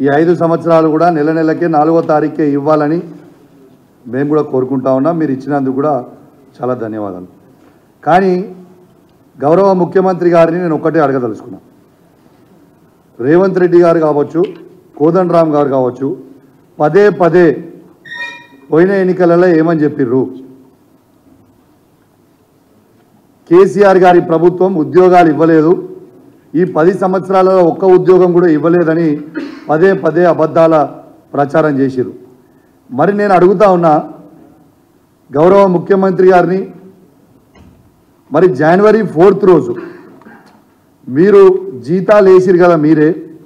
ఈ ఐదు సంవత్సరాలు కూడా నెల నెలకే నాలుగో తారీఖే ఇవ్వాలని మేము కూడా కోరుకుంటా ఉన్నాం మీరు ఇచ్చినందుకు కూడా చాలా ధన్యవాదాలు కానీ గౌరవ ముఖ్యమంత్రి గారిని నేను ఒక్కటే అడగదలుచుకున్నా రేవంత్ రెడ్డి గారు కావచ్చు కోదండరామ్ గారు కావచ్చు పదే పదే పోయిన ఎన్నికలలో ఏమని చెప్పిర్రు కేసీఆర్ గారి ప్రభుత్వం ఉద్యోగాలు ఇవ్వలేదు ఈ పది సంవత్సరాలలో ఒక్క ఉద్యోగం కూడా ఇవ్వలేదని పదే పదే అబద్ధాల ప్రచారం చేసిరు మరి నేను అడుగుతా ఉన్నా గౌరవ ముఖ్యమంత్రి గారిని మరి జనవరి ఫోర్త్ రోజు మీరు జీతాలు వేసిరు కదా మీరే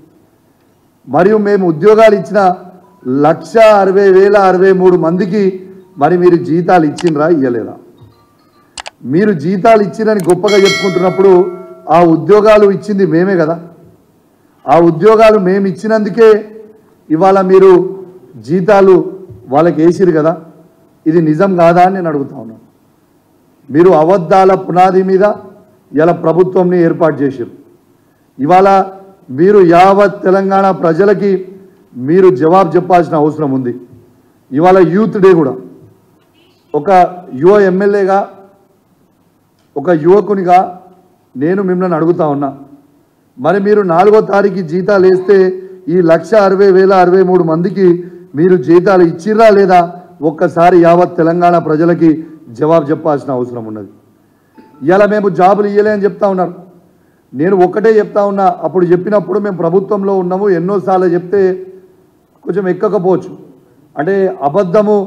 మరియు మేము ఉద్యోగాలు ఇచ్చిన లక్ష అరవై వేల అరవై మూడు మందికి మరి మీరు జీతాలు ఇచ్చిండ్రా ఇయ్యలేదా మీరు జీతాలు ఇచ్చిరని గొప్పగా చెప్పుకుంటున్నప్పుడు ఆ ఉద్యోగాలు ఇచ్చింది మేమే కదా ఆ ఉద్యోగాలు మేము ఇచ్చినందుకే ఇవాళ మీరు జీతాలు వాళ్ళకి వేసిరు కదా ఇది నిజం కాదా అని నేను అడుగుతా ఉన్నాను మీరు అబద్ధాల పునాది మీద ఇలా ప్రభుత్వంని ఏర్పాటు చేశారు ఇవాళ మీరు యావత్ తెలంగాణ ప్రజలకి మీరు జవాబు చెప్పాల్సిన అవసరం ఉంది ఇవాళ యూత్ డే కూడా ఒక యువ ఎమ్మెల్యేగా ఒక యువకునిగా నేను మిమ్మల్ని అడుగుతా ఉన్నా మరి మీరు నాలుగో తారీఖు జీతాలు వేస్తే ఈ లక్ష అరవై వేల అరవై మూడు మందికి మీరు జీతాలు ఇచ్చిర్రా లేదా ఒక్కసారి యావత్ తెలంగాణ ప్రజలకి జవాబు చెప్పాల్సిన అవసరం ఉన్నది ఇలా మేము జాబులు ఇయ్యలే అని చెప్తా ఉన్నారు నేను ఒక్కటే చెప్తా ఉన్నా అప్పుడు చెప్పినప్పుడు మేము ప్రభుత్వంలో ఉన్నాము ఎన్నోసార్లు చెప్తే కొంచెం ఎక్కకపోవచ్చు అంటే అబద్ధము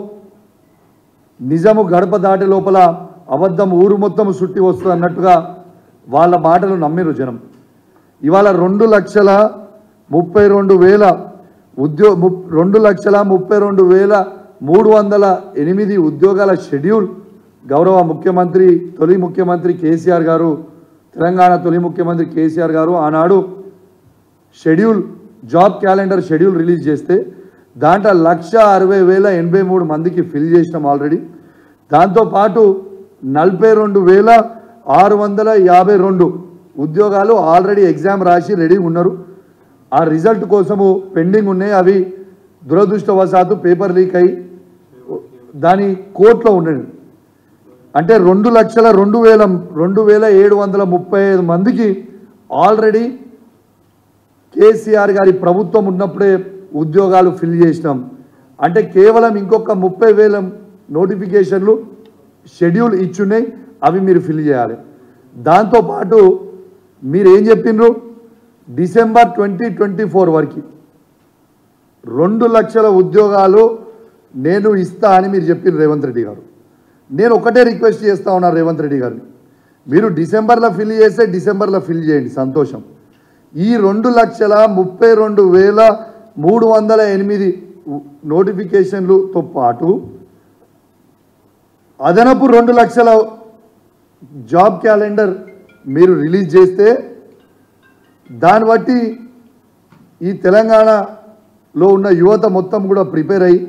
నిజము గడప దాటి లోపల అబద్ధం ఊరు మొత్తం సుట్టి వస్తుంది అన్నట్టుగా వాళ్ళ మాటలు నమ్మిరు జనం ఇవాళ రెండు లక్షల ముప్పై రెండు వేల ఉద్యో ము- రెండు లక్షల ముప్పై రెండు వేల మూడు వందల ఎనిమిది ఉద్యోగాల షెడ్యూల్ గౌరవ ముఖ్యమంత్రి తొలి ముఖ్యమంత్రి కేసీఆర్ గారు తెలంగాణ తొలి ముఖ్యమంత్రి కేసీఆర్ గారు ఆనాడు schedule job calendar schedule release చేస్తే దాంట్లో లక్ష అరవై వేల ఎనభై మూడు మందికి ఫిల్ చేసినాం ఆల్రెడీ దాంతోపాటు నలభై రెండు వేల ఆరు వందల యాభై రెండు ఉద్యోగాలు ఆల్రెడీ ఎగ్జామ్ రాసి రెడీ ఉన్నారు ఆ రిజల్ట్ కోసము పెండింగ్ ఉన్నాయి అవి దురదృష్టవశాత్తు పేపర్ లీక్ అయి దాని కోర్టులో ఉండండి అంటే రెండు లక్షల రెండు వేల రెండు వేల ఏడు వందల ముప్పై ఐదు మందికి ఆల్రెడీ కేసీఆర్ గారి ప్రభుత్వం ఉన్నప్పుడే ఉద్యోగాలు ఫిల్ చేసినాం అంటే కేవలం ఇంకొక ముప్పై వేల నోటిఫికేషన్లు షెడ్యూల్ ఇచ్చున్నాయి అవి మీరు ఫిల్ చేయాలి దాంతోపాటు మీరు ఏం చెప్పిండ్రు డిసెంబర్ ట్వంటీ ట్వంటీ ఫోర్ వరకు రెండు లక్షల ఉద్యోగాలు నేను ఇస్తా అని మీరు చెప్పిన రేవంత్ రెడ్డి గారు నేను ఒకటే రిక్వెస్ట్ చేస్తా ఉన్నాను రేవంత్ రెడ్డి గారిని మీరు డిసెంబర్లో ఫిల్ చేస్తే డిసెంబర్లో ఫిల్ చేయండి సంతోషం ఈ రెండు లక్షల ముప్పై రెండు వేల మూడు వందల ఎనిమిది ఉ- నోటిఫికేషన్లతో పాటు అదనపు రెండు లక్షల జాబ్ క్యాలెండర్ మీరు రిలీజ్ చేస్తే దాన్ని బట్టి ఈ తెలంగాణలో ఉన్న యువత మొత్తం కూడా ప్రిపేర్ అయ్యి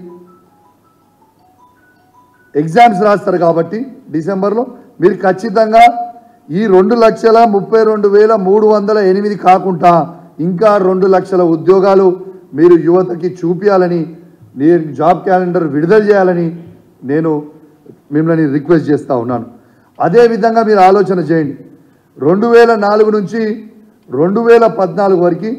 ఎగ్జామ్స్ రాస్తారు కాబట్టి డిసెంబర్లో మీరు ఖచ్చితంగా ఈ రెండు లక్షల ముప్పై రెండు వేల మూడు వందల ఎనిమిది కాకుండా ఇంకా రెండు లక్షల ఉద్యోగాలు మీరు యువతకి చూపించాలని నేను జాబ్ క్యాలెండర్ విడుదల చేయాలని నేను మిమ్మల్ని రిక్వెస్ట్ చేస్తూ ఉన్నాను అదేవిధంగా మీరు ఆలోచన చేయండి రెండు వేల నాలుగు నుంచి రెండు వేల పద్నాలుగు వరకు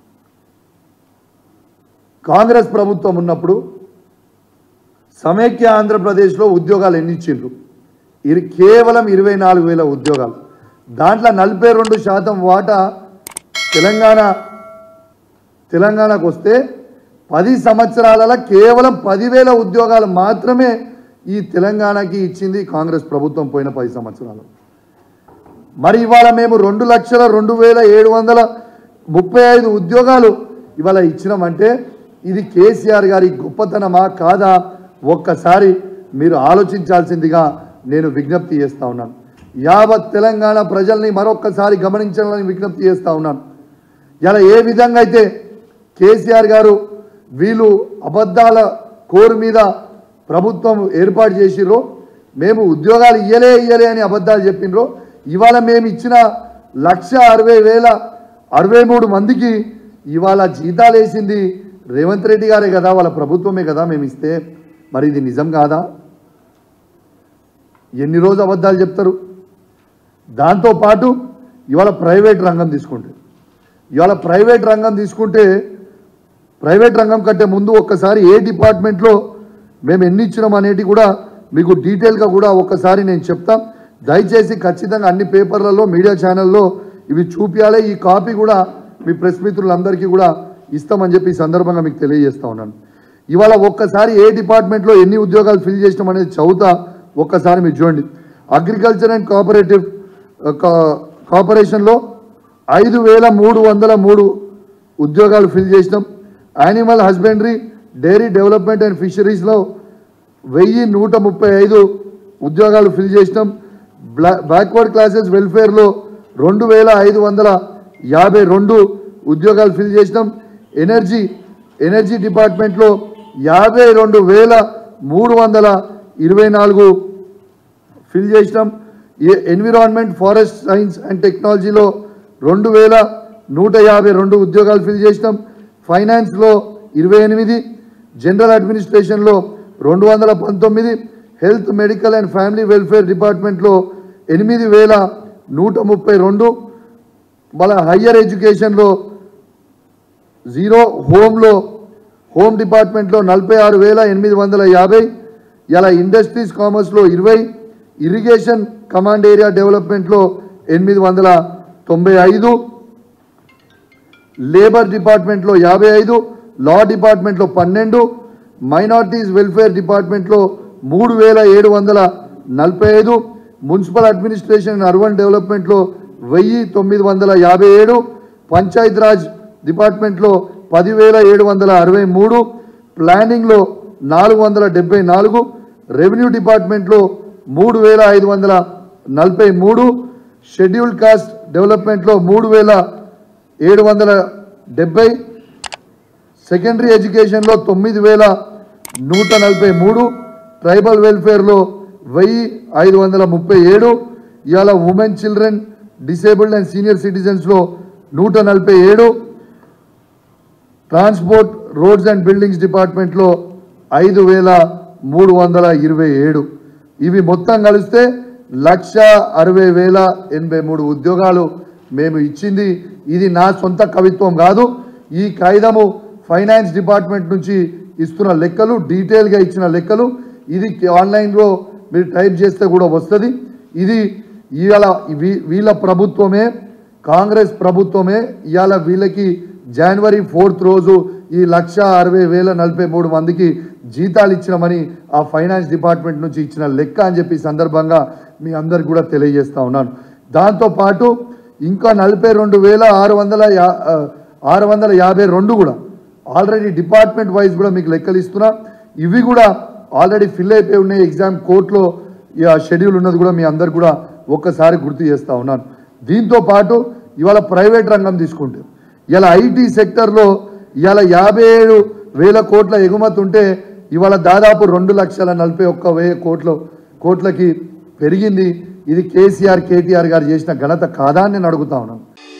కాంగ్రెస్ ప్రభుత్వం ఉన్నప్పుడు సమైక్య ఆంధ్రప్రదేశ్లో ఉద్యోగాలు ఎన్ని ఇచ్చిండ్రు ఇది కేవలం ఇరవై నాలుగు వేల ఉద్యోగాలు దాంట్లో నలభై రెండు శాతం వాటా తెలంగాణ తెలంగాణకు వస్తే పది సంవత్సరాలలో కేవలం పదివేల ఉద్యోగాలు మాత్రమే ఈ తెలంగాణకి ఇచ్చింది కాంగ్రెస్ ప్రభుత్వం పోయిన పది సంవత్సరాలు మరి ఇవాళ మేము రెండు లక్షల రెండు వేల ఏడు వందల ముప్పై ఐదు ఉద్యోగాలు ఇవాళ ఇచ్చినామంటే ఇది కేసీఆర్ గారి గొప్పతనమా కాదా ఒక్కసారి మీరు ఆలోచించాల్సిందిగా నేను విజ్ఞప్తి చేస్తా ఉన్నాను యావత్ తెలంగాణ ప్రజల్ని మరొక్కసారి గమనించాలని విజ్ఞప్తి చేస్తా ఉన్నాను ఇలా ఏ విధంగా అయితే కేసీఆర్ గారు వీళ్ళు అబద్ధాల కోరు మీద ప్రభుత్వం ఏర్పాటు చేసిర్రో మేము ఉద్యోగాలు ఇయ్యలే ఇయ్యలే అని అబద్ధాలు చెప్పినరో ఇవాళ మేము ఇచ్చిన లక్ష అరవై వేల అరవై మూడు మందికి ఇవాళ జీతాలు వేసింది రేవంత్ రెడ్డి గారే కదా వాళ్ళ ప్రభుత్వమే కదా మేము ఇస్తే మరి ఇది నిజం కాదా ఎన్ని రోజు అబద్ధాలు చెప్తారు దాంతోపాటు ఇవాళ ప్రైవేట్ రంగం తీసుకుంటే ఇవాళ ప్రైవేట్ రంగం తీసుకుంటే ప్రైవేట్ రంగం కంటే ముందు ఒక్కసారి ఏ డిపార్ట్మెంట్లో మేము ఎన్ని ఇచ్చినాం అనేటి కూడా మీకు డీటెయిల్గా కూడా ఒక్కసారి నేను చెప్తాం దయచేసి ఖచ్చితంగా అన్ని పేపర్లలో మీడియా ఛానల్లో ఇవి చూపించాలి ఈ కాపీ కూడా మీ ప్రెస్ మిత్రులందరికీ కూడా ఇస్తామని చెప్పి ఈ సందర్భంగా మీకు తెలియజేస్తా ఉన్నాను ఇవాళ ఒక్కసారి ఏ డిపార్ట్మెంట్లో ఎన్ని ఉద్యోగాలు ఫిల్ చేసినాం అనేది చదువుతా ఒక్కసారి మీరు చూడండి అగ్రికల్చర్ అండ్ కోఆపరేటివ్ కార్పొరేషన్లో ఐదు వేల మూడు వందల మూడు ఉద్యోగాలు ఫిల్ చేసినాం animal husbandry dairy development and ఫిషరీస్లో వెయ్యి నూట ముప్పై ఐదు ఉద్యోగాలు ఫిల్ చేసినాం బ్లా బ్యాక్వర్డ్ క్లాసెస్ వెల్ఫేర్లో రెండు వేల ఐదు వందల యాభై రెండు ఉద్యోగాలు ఫిల్ చేసినాం ఎనర్జీ ఎనర్జీ డిపార్ట్మెంట్లో యాభై రెండు వేల మూడు వందల ఇరవై నాలుగు ఫిల్ చేసినాం ఏ ఎన్విరాన్మెంట్ ఫారెస్ట్ సైన్స్ అండ్ టెక్నాలజీలో రెండు వేల నూట యాభై రెండు ఉద్యోగాలు ఫిల్ చేసినాం ఫైనాన్స్లో ఇరవై ఎనిమిది జనరల్ అడ్మినిస్ట్రేషన్లో రెండు వందల పంతొమ్మిది health medical and family welfare డిపార్ట్మెంట్లో ఎనిమిది వేల నూట ముప్పై రెండు మళ్ళీ హయ్యర్ ఎడ్యుకేషన్లో జీరో హోమ్లో హోమ్ డిపార్ట్మెంట్లో నలభై ఆరు వేల ఎనిమిది వందల యాభై ఇలా ఇండస్ట్రీస్ కామర్స్లో ఇరవై ఇరిగేషన్ కమాండ్ ఏరియా డెవలప్మెంట్లో ఎనిమిది వందల తొంభై ఐదు లేబర్ డిపార్ట్మెంట్లో యాభై ఐదు లా డిపార్ట్మెంట్లో పన్నెండు మైనార్టీస్ వెల్ఫేర్ డిపార్ట్మెంట్లో మూడు వేల ఏడు వందల నలభై ఐదు మున్సిపల్ అడ్మినిస్ట్రేషన్ అండ్ అర్బన్ డెవలప్మెంట్లో వెయ్యి తొమ్మిది వందల యాభై ఏడు పంచాయత్ రాజ్ డిపార్ట్మెంట్లో పదివేల ఏడు వందల అరవై మూడు ప్లానింగ్లో నాలుగు వందల డెబ్బై నాలుగు రెవెన్యూ డిపార్ట్మెంట్లో మూడు వేల ఐదు వందల నలభై మూడు షెడ్యూల్డ్ కాస్ట్ డెవలప్మెంట్లో మూడు వేల ఏడు వందల డెబ్బై సెకండరీ ఎడ్యుకేషన్లో తొమ్మిది వేల నూట నలభై మూడు ట్రైబల్ వెల్ఫేర్లో వెయ్యి ఐదు వందల ముప్పై ఏడు ఇవాళ women children disabled and senior సిటిజన్స్లో నూట నలభై ఏడు ట్రాన్స్పోర్ట్ రోడ్స్ అండ్ బిల్డింగ్స్ డిపార్ట్మెంట్లో ఐదు వేల మూడు వందల ఇరవై ఏడు ఇవి మొత్తం కలిస్తే లక్ష అరవై వేల ఎనభై మూడు ఉద్యోగాలు మేము ఇచ్చింది ఇది నా సొంత కవిత్వం కాదు ఈ కాగితము ఫైనాన్స్ డిపార్ట్మెంట్ నుంచి ఇస్తున్న లెక్కలు డీటెయిల్గా ఇచ్చిన లెక్కలు ఇది ఆన్లైన్లో మీరు టైప్ చేస్తే కూడా వస్తుంది ఇది ఇవాళ వీ- వీళ్ళ ప్రభుత్వమే కాంగ్రెస్ ప్రభుత్వమే ఇవాళ వీళ్ళకి జనవరి ఫోర్త్ రోజు ఈ లక్ష అరవై వేల నలభై మూడు మందికి జీతాలు ఇచ్చినామని ఆ ఫైనాన్స్ డిపార్ట్మెంట్ నుంచి ఇచ్చిన లెక్క అని చెప్పి ఈ సందర్భంగా మీ అందరికి కూడా తెలియజేస్తా ఉన్నాను దాంతోపాటు ఇంకా నలభై రెండు వేల ఆరు వందల యా ఆ, ఆరు వందల యాభై రెండు కూడా ఆల్రెడీ డిపార్ట్మెంట్ వైజ్ కూడా మీకు లెక్కలు ఇస్తున్నా ఇవి కూడా ఆల్రెడీ ఫిల్ అయిపోయి ఉన్నాయి ఎగ్జామ్ కోర్టులో షెడ్యూల్ ఉన్నది కూడా మీ అందరు కూడా ఒక్కసారి గుర్తు చేస్తా ఉన్నాను దీంతో పాటు ఇవాళ ప్రైవేట్ రంగం తీసుకుంటే ఇవాళ ఐటీ సెక్టర్లో ఇవాళ యాభై ఏడు వేల కోట్ల ఎగుమతి ఉంటే ఇవాళ దాదాపు రెండు లక్షల నలభై ఒక్క వెయ్యి కోట్ల కోట్లకి పెరిగింది ఇది కేసీఆర్ కేటీఆర్ గారు చేసిన ఘనత కాదా అని నేను అడుగుతా ఉన్నాను